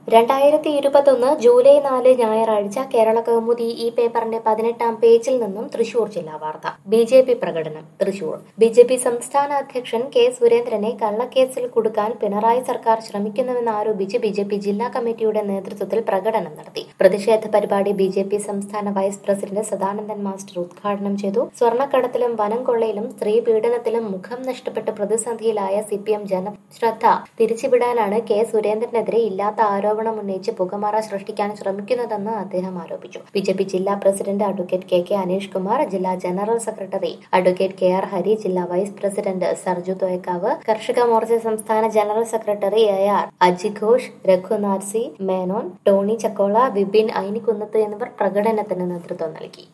രണ്ടായിരത്തി ഇരുപത്തൊന്ന് ജൂലൈ നാല് ഞായറാഴ്ച കേരള കൗമുദി ഈ പേപ്പറിന്റെ പതിനെട്ടാം പേജിൽ നിന്നും തൃശൂർ ജില്ലാ വാർത്ത ബി ജെ പി പ്രകടനം തൃശൂർ ബി ജെ പി സംസ്ഥാന അധ്യക്ഷൻ കെ സുരേന്ദ്രനെ കള്ളക്കേസിൽ കുടുക്കാൻ പിണറായി സർക്കാർ ശ്രമിക്കുന്നുവെന്ന് ആരോപിച്ച് ബി ജെ പി ജില്ലാ കമ്മിറ്റിയുടെ നേതൃത്വത്തിൽ പ്രകടനം നടത്തി പ്രതിഷേധ പരിപാടി ബി ജെ പി സംസ്ഥാന വൈസ് പ്രസിഡന്റ് സദാനന്ദൻ മാസ്റ്റർ ഉദ്ഘാടനം ചെയ്തു സ്വർണ്ണക്കടത്തിലും വനം കൊള്ളയിലും സ്ത്രീ പീഡനത്തിലും മുഖം നഷ്ടപ്പെട്ട് പ്രതിസന്ധിയിലായ സി പി എം ജനശ്രദ്ധ തിരിച്ചുവിടാനാണ് കെ സുരേന്ദ്രനെതിരെ ഇല്ലാത്ത ആരോപണം ഉന്നയിച്ച് പുകമറ സൃഷ്ടിക്കാൻ ശ്രമിക്കുന്നതെന്ന് അദ്ദേഹം ആരോപിച്ചു ബി ജെ പി ജില്ലാ president advocate K K Aneesh Kumar ജില്ലാ general secretary advocate K R Hari ജില്ലാ വൈസ് പ്രസിഡന്റ് സർജു തോയക്കാവ് കർഷക മോർച്ച സംസ്ഥാന general secretary A R Aji Ghosh Raghunath C Menon Tony Chakkola Vipin Ainikkunnath എന്നിവർ പ്രകടനത്തിന് നേതൃത്വം നൽകി